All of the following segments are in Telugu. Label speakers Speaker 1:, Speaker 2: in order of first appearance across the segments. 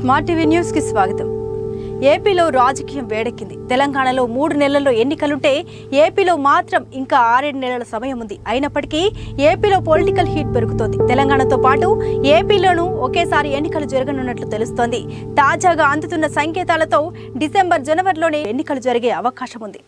Speaker 1: స్మార్ట్ టీవీ న్యూస్ కి స్వాగతం ఏపీలో రాజకీయం వేడెక్కింది తెలంగాణలో మూడు నెలల్లో ఎన్నికలుంటే ఏపీలో మాత్రం ఇంకా ఆరేడు నెలల సమయం ఉంది అయినప్పటికీ ఏపీలో పొలిటికల్ హీట్ పెరుగుతోంది తెలంగాణతో పాటు ఏపీలోనూ ఒకేసారి ఎన్నికలు జరగనున్నట్లు తెలుస్తోంది తాజాగా అందుతున్న సంకేతాలతో డిసెంబర్ జనవరిలోనే ఎన్నికలు జరిగే అవకాశం ఉంది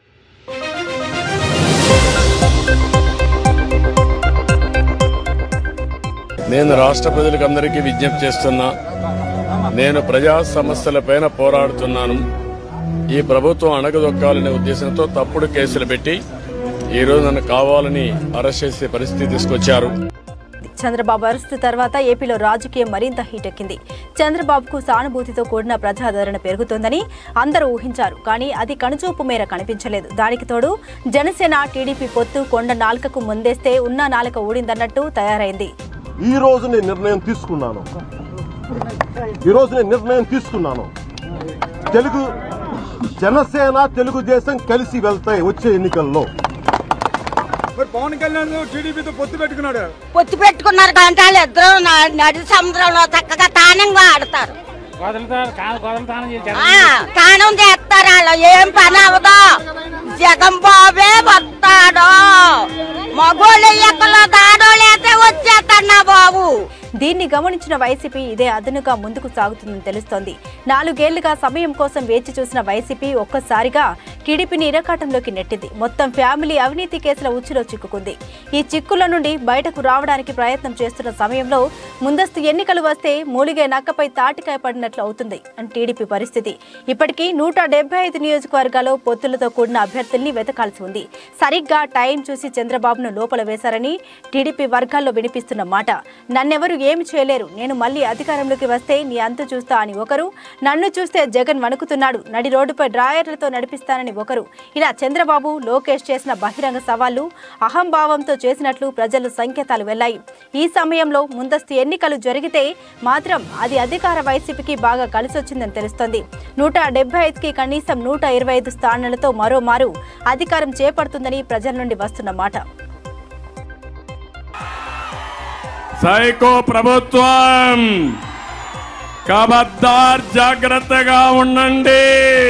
Speaker 2: నేను రాష్ట్ర ప్రజలకు అందరికీ విజ్ఞప్తి చేస్తున్నా నేను ప్రజా సమస్యలపైన పోరాడుతున్నాను ఈ ప్రభుత్వం అణగదొక్కాలనే ఉద్దేశంతో తప్పుడు కేసులు పెట్టి ఈ రోజు నన్ను కావాలని అరెస్ట్ చేసే పరిస్థితి తీసుకొచ్చారు
Speaker 1: చంద్రబాబు అరెస్టు తర్వాత ఏపీలో రాజకీయం మరింత హీటెక్కింది చంద్రబాబుకు సానుభూతితో కూడిన ప్రజాదరణ పెరుగుతోందని అందరూ ఊహించారు కానీ అది కనుచూపు మేర కనిపించలేదు దానికి తోడు జనసేన టీడీపీ పొత్తు కొండ నాలుకకు ముందేస్తే ఉన్న నాలుక ఊడిందన్నట్టు తయారైంది
Speaker 3: ఈ రోజు నేను నిర్ణయం తీసుకున్నాను ఈ రోజు నేను నిర్ణయం తీసుకున్నాను తెలుగు జనసేన తెలుగుదేశం కలిసి వెళ్తాయి వచ్చే ఎన్నికల్లో
Speaker 4: మరి పవన్ కళ్యాణ్ టీడీపీతో పొత్తు పెట్టుకున్నాడు
Speaker 5: పొత్తు పెట్టుకున్నారు కాబట్టి వాళ్ళు ఇద్దరు న- నడి సముద్రంలో చక్కగా తానంగా ఆడతారు
Speaker 6: వదులుతారు కాదు వదులుతానని చెప్పి
Speaker 5: ఆ, తానం చేస్తారు వాళ్ళు ఏం పని అవదో జగన్ బాబే వస్తాడు మగోళ్ళు ఎక్కలో దాడోళ్ళు అయితే వచ్చేస్తాడు బాబు
Speaker 1: దీన్ని గమనించిన వైసీపీ ఇదే అదనుగా ముందుకు సాగుతుందని తెలుస్తోంది నాలుగేళ్లుగా సమయం కోసం వేచి చూసిన వైసీపీ ఒక్కసారిగా టీడీపీని ఇరకాటంలోకి నెట్టింది మొత్తం ఫ్యామిలీ అవినీతి కేసుల ఉచ్చులో చిక్కుకుంది ఈ చిక్కుల నుండి బయటకు రావడానికి ప్రయత్నం చేస్తున్న సమయంలో ముందస్తు ఎన్నికలు వస్తే మూలిగే నక్కపై తాటికాయ పడినట్లు అవుతుంది అని టీడీపీ పరిస్థితి ఇప్పటికీ నూట డెబ్బై ఐదు నియోజకవర్గాల్లో పొత్తులతో కూడిన అభ్యర్థుల్ని వెతకాల్సి ఉంది సరిగ్గా టైం చూసి చంద్రబాబును లోపల వేశారని టీడీపీ వర్గాల్లో వినిపిస్తున్న మాట నన్నెవరు ఏమి చేయలేరు నేను మళ్ళీ అధికారంలోకి వస్తే నీ అంతు చూస్తా అని ఒకరు నన్ను చూస్తే జగన్ వణుకుతున్నాడు నడి రోడ్డుపై డ్రాయర్లతో నడిపిస్తానని ఒకరు ఇలా చంద్రబాబు లోకేష్ చేసిన బహిరంగ సవాళ్లు అహంభావంతో చేసినట్లు ప్రజలు సంకేతాలు వెళ్లాయి ఈ సమయంలో ముందస్తు ఎన్నికలు జరిగితే మాత్రం అది అధికార వైసీపీకి బాగా కలిసొచ్చిందని తెలుస్తోంది నూట డెబ్బై ఐదుకి కనీసం నూట ఇరవై ఐదు స్థానాలతో మరోమారు అధికారం చేపడుతుందని ప్రజల నుండి వస్తున్న మాట
Speaker 2: సైకో ప్రభుత్వం కబద్దార్ జాగ్రత్తగా ఉండండి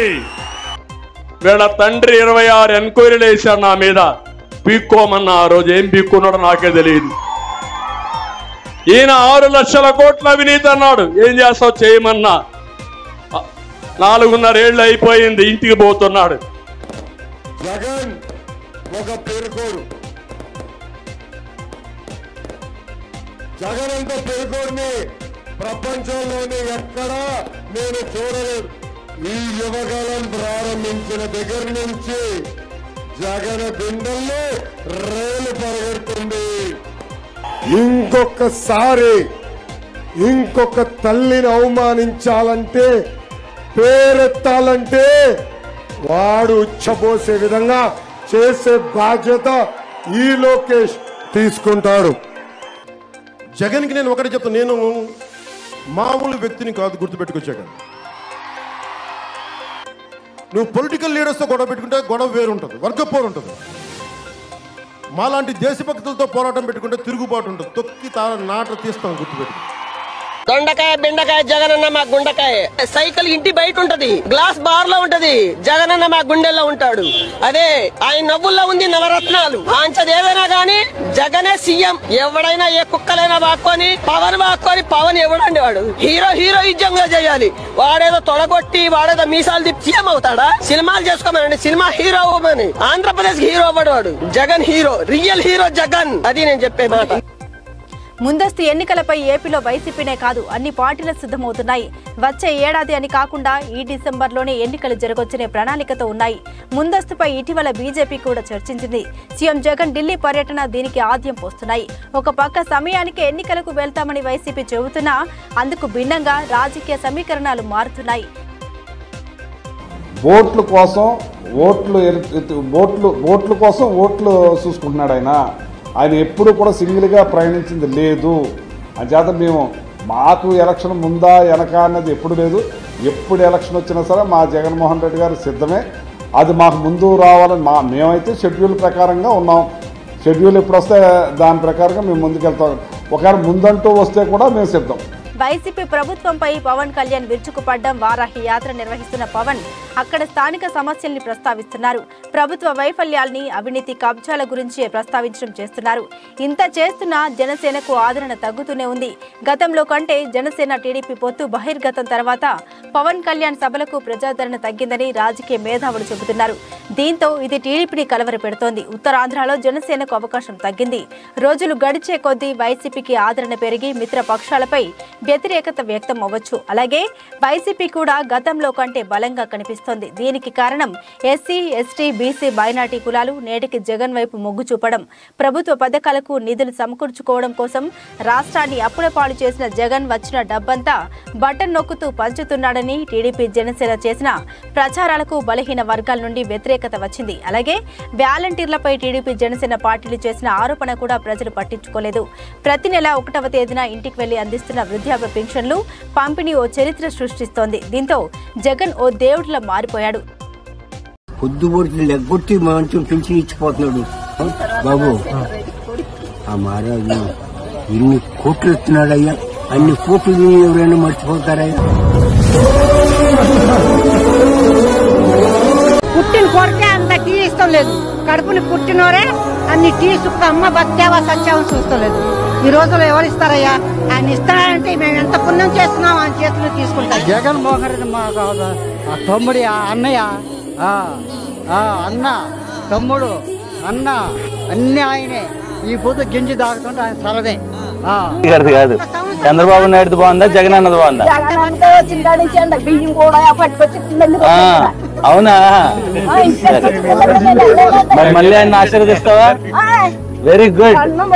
Speaker 2: వీళ్ళ తండ్రి ఇరవై ఆరు ఎంక్వైరీలు వేశాడు నా మీద పీక్కోమన్నా ఆ రోజు ఏం పీక్కున్నాడో నాకే తెలియదు ఈయన ఆరు లక్షల కోట్ల అవినీతి అన్నాడు ఏం చేస్తావు చేయమన్నా ఆ, నాలుగున్నరేళ్ళు అయిపోయింది ఇంటికి పోతున్నాడు
Speaker 3: జగన్ ఒక పేరుకోడు జగన్ అంత పేరుకోడిని ప్రపంచంలోని ఎక్కడా నేను చూడలేదు ఈ యువకాలం ప్రారంభించిన దగ్గర నుంచి జగన్ గుండెల్లో రేలు పరిగెడుతుంది ఇంకొకసారి ఇంకొక తల్లిని అవమానించాలంటే పేరెత్తాలంటే వాడు ఉచ్చబోసే విధంగా చేసే బాధ్యత ఈ లోకేష్ తీసుకుంటాడు జగన్కి నేను ఒకటి చెప్తాను నేను మామూలు వ్యక్తిని కాదు గుర్తుపెట్టుకో జగన్ నువ్వు పొలిటికల్ లీడర్స్తో గొడవ పెట్టుకుంటే గొడవ వేరు ఉంటుంది వర్గపోరు ఉంటుంది మాలాంటి దేశభక్తులతో పోరాటం పెట్టుకుంటే తిరుగుబాటు ఉంటుంది తొక్కి తా నాట తీస్తాం గుర్తుపెట్టుకో
Speaker 7: దొండకాయ బెండకాయ జగనన్న మా గుండకాయ సైకిల్ ఇంటి బయట ఉంటది గ్లాస్ బార్ లో ఉంటది జగనన్న మా గుండెల్లో ఉంటాడు అదే ఆయన నవ్వుల్లో ఉంది నవరత్నాలు ఆంచది ఏదైనా గానీ జగనే సీఎం ఎవడైనా ఏ కుక్కలైనా బాక్కొని పవన్ బాక్కొని పవన్ ఎవడండి వాడు హీరో హీరోయిజంగా చేయాలి వాడేదో తొడగొట్టి వాడేదో మీసాలు తిప్పి సీఎం అవుతాడా సినిమాలు చేసుకోమనండి సినిమా హీరో అవ్వమని ఆంధ్రప్రదేశ్ హీరో అవ్వడు వాడు Jagan hero real hero Jagan అది నేను చెప్పే మాట
Speaker 1: ముందస్తు ఎన్నికలపై ఏపీలో వైసీపీనే కాదు అన్ని పార్టీలు సిద్ధమవుతున్నాయి వచ్చే ఏడాది అని కాకుండా ఈ డిసెంబర్లోనే ఎన్నికలు జరగొచ్చనే ప్రణాళికతో ఉన్నాయి ముందస్తుపై ఇటీవల బీజేపీ కూడా చర్చించింది సీఎం జగన్ ఢిల్లీ పర్యటన దీనికి ఆద్యం పోస్తున్నాయి ఒక పక్క సమయానికి ఎన్నికలకు వెళ్తామని వైసీపీ చెబుతున్నా అందుకు భిన్నంగా రాజకీయ సమీకరణాలు మారుతున్నాయి
Speaker 8: ఓట్ల కోసం ఓట్లు ఎరు- ఎత్తు- ఓట్లు ఓట్ల కోసం ఓట్లు చూసుకుంటున్నాడు ఆయన ఆయన ఎప్పుడు కూడా సింగిల్గా ప్రయాణించింది లేదు అంచేత మేము మాకు ఎలక్షన్ ముందా వెనక అన్నది ఎప్పుడు లేదు ఎప్పుడు ఎలక్షన్ వచ్చినా సరే మా జగన్మోహన్ రెడ్డి గారు సిద్ధమే అది మాకు ముందు రావాలని మా మేమైతే షెడ్యూల్ ప్రకారంగా ఉన్నాం షెడ్యూల్ ఎప్పుడు వస్తే దాని ప్రకారంగా మేము ముందుకెళ్తాం ఒకవేళ ముందంటూ వస్తే కూడా మేము సిద్ధం
Speaker 1: వైసీపీ ప్రభుత్వంపై పవన్ కళ్యాణ్ విరుచుకుపడ్డం వారాహి యాత్ర నిర్వహిస్తున్న పవన్ అక్కడ స్థానిక సమస్యల్ని ప్రస్తావిస్తున్నారు ప్రభుత్వ వైఫల్యాల్ని అవినీతి కబ్జాల గురించి ప్రస్తావించడం చేస్తున్నారు ఇంత చేస్తున్నా జనసేనకు ఆదరణ తగ్గుతూనే ఉంది గతంలో కంటే జనసేన టీడీపీ పొత్తు బహిర్గతం తర్వాత పవన్ కళ్యాణ్ సభలకు ప్రజాదరణ తగ్గిందని రాజకీయ మేధావులు చెబుతున్నారు దీంతో ఇది టీడీపీని కలవర పెడుతోంది ఉత్తరాంధ్రలో జనసేనకు అవకాశం తగ్గింది రోజులు గడిచే కొద్దీ వైసీపీకి ఆదరణ పెరిగి మిత్ర పక్షాలపై వ్యతిరేకత వ్యక్తం అవ్వచ్చు అలాగే వైసీపీ కూడా గతంలో కంటే బలంగా కనిపిస్తోంది దీనికి కారణం ఎస్సీ ఎస్టీ బీసీ మైనార్టీ కులాలు నేటికి జగన్ వైపు మొగ్గు చూపడం ప్రభుత్వ పథకాలకు నిధులు సమకూర్చుకోవడం కోసం రాష్ట్రాన్ని అప్పుడపాలు చేసిన జగన్ వచ్చిన డబ్బంతా బటన్ నొక్కుతూ పంచుతున్నాడని టీడీపీ జనసేన చేసిన ప్రచారాలకు బలహీన వర్గాల నుండి వ్యతిరేకత వచ్చింది అలాగే వాలంటీర్లపై టీడీపీ జనసేన పార్టీలు చేసిన ఆరోపణ కూడా ప్రజలు పట్టించుకోలేదు ప్రతి నెల ఒకటవ తేదీన ఇంటికి వెళ్లి అందిస్తున్న వృద్ధాప్య పెన్షన్లు పంపిణీ ఓ చరిత్ర సృష్టిస్తోంది దీంతో జగన్ ఓ దేవుడిలా మారిపోయాడు
Speaker 9: పొద్దు పొడిచి లెగ్గొట్టి మంచం పెంచి ఇచ్చిపోతున్నాడు బాబు ఆ మహారాజు ఎన్ని కోట్లు ఇస్తున్నాడయ్యా అన్ని కోట్లు ఎవరైనా మర్చిపోతారయ్యా
Speaker 5: పుట్టిన కొరకే అంత టీ ఇష్టం లేదు కడుపుని పుట్టినోరే అన్ని టీ సుక్క అమ్మ బతికేవా సత్యావా చూస్తాం లేదు ఈ రోజుల్లో ఎవరు ఇస్తారయ్యా ఆయన ఇస్తారంటే మేము ఎంత పుణ్యం చేస్తున్నాం ఆయన చేతులు తీసుకుంటాం
Speaker 10: జగన్ మోహన్ రెడ్డి మా కాదు. ఆ తమ్ముడి ఆ అన్నయ్య ఆ, ఆ అన్న తమ్ముడు అన్న అన్ని ఆయనే ఈ పొద్దు గింజి దాగుతుంటే ఆయన సరదే ఆ.
Speaker 11: గారిది కాదు చంద్రబాబు నాయుడు బాగుందా జగన్ అన్నది బాగుందా ఆ, అవునా సరే. మరి మళ్ళీ ఆయన ఆశీర్వదిస్తావా వెరీ గుడ్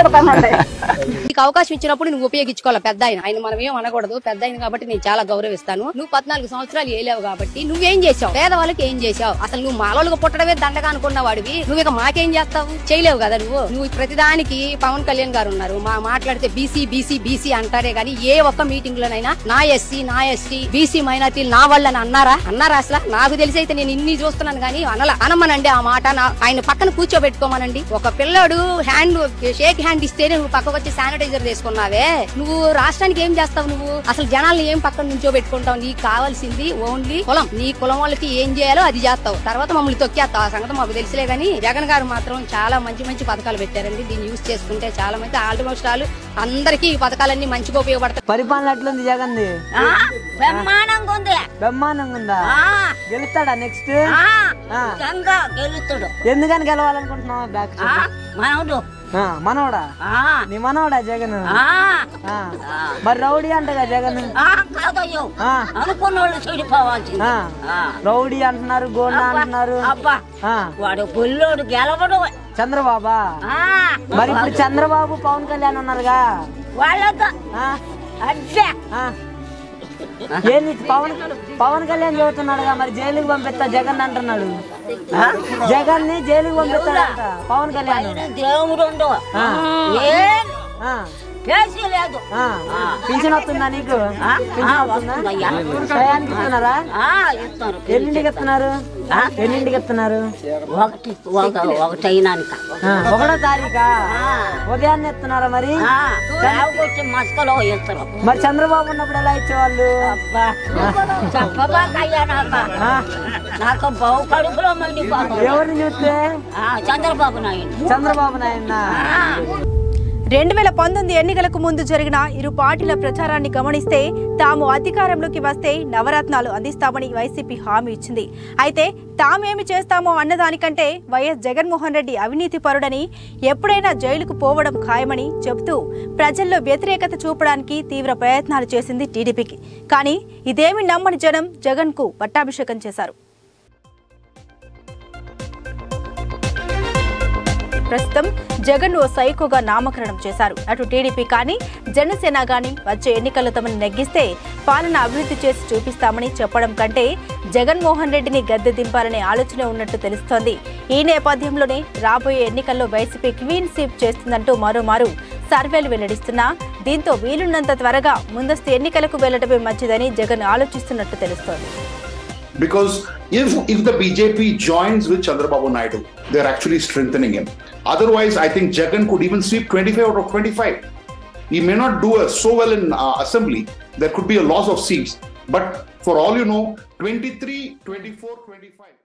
Speaker 12: నీకు అవకాశం ఇచ్చినప్పుడు నువ్వు ఉపయోగించుకోవాలి పెద్ద ఆయన ఆయన మనం ఏం అనకూడదు పెద్ద ఆయన కాబట్టి నేను చాలా గౌరవిస్తాను నువ్వు పద్నాలుగు సంవత్సరాలు ఏలేవు కాబట్టి నువ్వేం చేసావు పేదవాళ్ళకి ఏం చేసావు అసలు నువ్వు మాలలుగా పుట్టడమే దండగా అనుకున్న వాడివి నువ్వు ఇక మాకేం చేస్తావు చేయలేవు కదా నువ్వు నువ్వు ప్రతిదానికి పవన్ కళ్యాణ్ గారు ఉన్నారు మా మాట్లాడితే బీసీ బీసీ బీసీ అంటారే గానీ ఏ ఒక్క మీటింగ్ లోనైనా నా ఎస్సీ నా ఎస్టీ బీసీ మైనార్టీలు నా వాళ్ళని అన్నారా అన్నారా అసలు నాకు తెలిసి అయితే నేను ఇన్ని చూస్తున్నాను కానీ అనల అనమనండి ఆ మాట నా- ఆయన పక్కన కూర్చోబెట్టుకోమనండి ఒక పిల్లాడు హ్యాండ్ షేక్ హ్యాండ్ ఇస్తేనే నువ్వు పక్కకు వచ్చి శానిటైజర్ తీసుకున్నావే నువ్వు రాష్ట్రానికి ఏం చేస్తావు నువ్వు అసలు జనాల్ని ఏం పక్కన నుంచో పెట్టుకుంటావు నీకు కావాల్సింది ఓన్లీ కులం నీ కులం వాళ్ళకి ఏం చేయాలో అది చేస్తావు తర్వాత మమ్మల్ని తొక్కేస్తావు ఆ సంగతి మాకు తెలిసిలే గానీ జగన్ గారు మాత్రం చాలా మంచి మంచి పథకాలు పెట్టారండి దీన్ని యూజ్ చేసుకుంటే చాలా మంది ఆల్మోస్ట్ ఆల్ అందరికీ ఈ పథకాలన్నీ మంచిగా ఉపయోగపడతాయి
Speaker 10: పరిపాలన ఎట్లుంది జగన్ది
Speaker 5: బ్రహ్మాండంగా ఉంది
Speaker 10: బ్రహ్మాండంగా ఉందా
Speaker 5: ఆ.
Speaker 10: గెలుస్తాడా నెక్స్ట్
Speaker 5: ఆ, గంగా గెలుస్తాడు
Speaker 10: ఎందుకని గెలవాలనుకుంటున్నావు బ్యాక్
Speaker 5: ఆ, మనవడు
Speaker 10: మనవడా
Speaker 5: ఆ,
Speaker 10: నీ మనవడా జగన్
Speaker 5: ఆ,
Speaker 10: ఆ. మరి రౌడీ అంటగా జగన్
Speaker 5: ఆ, కాదయ్యో
Speaker 10: ఆ.
Speaker 5: అనుకున్న వాళ్ళు చెడిపోవాల్సింది
Speaker 10: ఆ.
Speaker 5: ఆ.
Speaker 10: రౌడీ అంటున్నారు గోండా
Speaker 5: అబ్బా,
Speaker 10: అంటున్నారు
Speaker 5: అబ్బా
Speaker 10: ఆ.
Speaker 5: వాడు గొల్లోడు గెలవడు
Speaker 10: చంద్రబాబా
Speaker 5: ఆ,
Speaker 10: మరి ఇప్పుడు చంద్రబాబు పవన్ కళ్యాణ్ ఉన్నారుగా
Speaker 5: వాళ్ళతో
Speaker 10: ఆ,
Speaker 5: అడ్డే
Speaker 10: ఆ. ఏంది పవన్ పవన్ కళ్యాణ్ చెబుతున్నాడుగా మరి జైలుకి పంపిస్తా జగన్ అంటున్నాడు జగన్ ని జైలుకి పంపిస్తాడంట పవన్ కళ్యాణ్
Speaker 5: ఆయన దేవుడు ఉండు.
Speaker 10: ఆ.
Speaker 5: ఏం
Speaker 10: ఆ,
Speaker 5: చేసి లేదు
Speaker 10: ఆ. పింఛన్ వస్తుందా నీకు
Speaker 5: ఆ,
Speaker 10: పింఛన్
Speaker 5: ఆ,
Speaker 10: వస్తుందా
Speaker 5: వస్తుందయ్యా.
Speaker 10: టయానికి ఇస్తున్నారా
Speaker 5: ఆ, ఇస్తారు
Speaker 10: ఎన్నింటికి ఇస్తున్నారు ఎన్నింటికి ఇస్తున్నారు
Speaker 5: ఒకటి ఒక ఒకటి అయినాక
Speaker 10: ఆ, ఒకటో తారీఖా ఉదయాన్నే ఇస్తున్నారా మరి
Speaker 5: వచ్చి మస్కలో ఇస్తారు
Speaker 10: మరి చంద్రబాబు ఉన్నప్పుడు ఎలా ఇచ్చేవాళ్ళు
Speaker 5: అబ్బా చెప్పబాకయ్యా నాకు
Speaker 10: ఆ,
Speaker 5: నాకు బహు కడుపులో మండిపోతుంది
Speaker 10: ఎవరిని చూస్తే
Speaker 5: ఆ, చంద్రబాబు నాయుడు
Speaker 10: చంద్రబాబు నాయుడు
Speaker 1: రెండు వేల పంతొమ్మిది ఎన్నికలకు ముందు జరిగిన ఇరు పార్టీల ప్రచారాన్ని గమనిస్తే తాము అధికారంలోకి వస్తే నవరత్నాలు అందిస్తామని వైసీపీ హామీ ఇచ్చింది అయితే తామేమి చేస్తామో అన్నదానికంటే వైఎస్ జగన్మోహన్ రెడ్డి అవినీతి పరుడని ఎప్పుడైనా జైలుకు పోవడం ఖాయమని చెబుతూ ప్రజల్లో వ్యతిరేకత చూపడానికి తీవ్ర ప్రయత్నాలు చేసింది టీడీపీకి కానీ ఇదేమి నమ్మని జనం జగన్కు పట్టాభిషేకం చేశారు ప్రస్తుతం జగన్ ఓ సైకోగా నామకరణం చేశారు అటు టీడీపీ కానీ జనసేన కానీ వచ్చే ఎన్నికల్లో తమను నెగ్గిస్తే పాలన అభివృద్ధి చేసి చూపిస్తామని చెప్పడం కంటే జగన్మోహన్ రెడ్డిని గద్దె దింపాలనే ఆలోచన ఉన్నట్టు తెలుస్తోంది ఈ నేపథ్యంలోనే రాబోయే ఎన్నికల్లో వైసీపీ క్వీన్ స్వీప్ చేస్తుందంటూ మరోమారు సర్వేలు వెల్లడిస్తున్నా దీంతో వీలున్నంత త్వరగా ముందస్తు ఎన్నికలకు వెళ్లడమే మంచిదని జగన్ ఆలోచిస్తున్నట్టు తెలుస్తోంది
Speaker 13: because if if the BJP joins with Chandrababu Naidu, they're actually strengthening him. Otherwise, I think Jagan could even sweep 25 out of 25. He may not do uh, so well in uh, assembly, there could be a loss of seats. But for all you know, 23, 24, 25.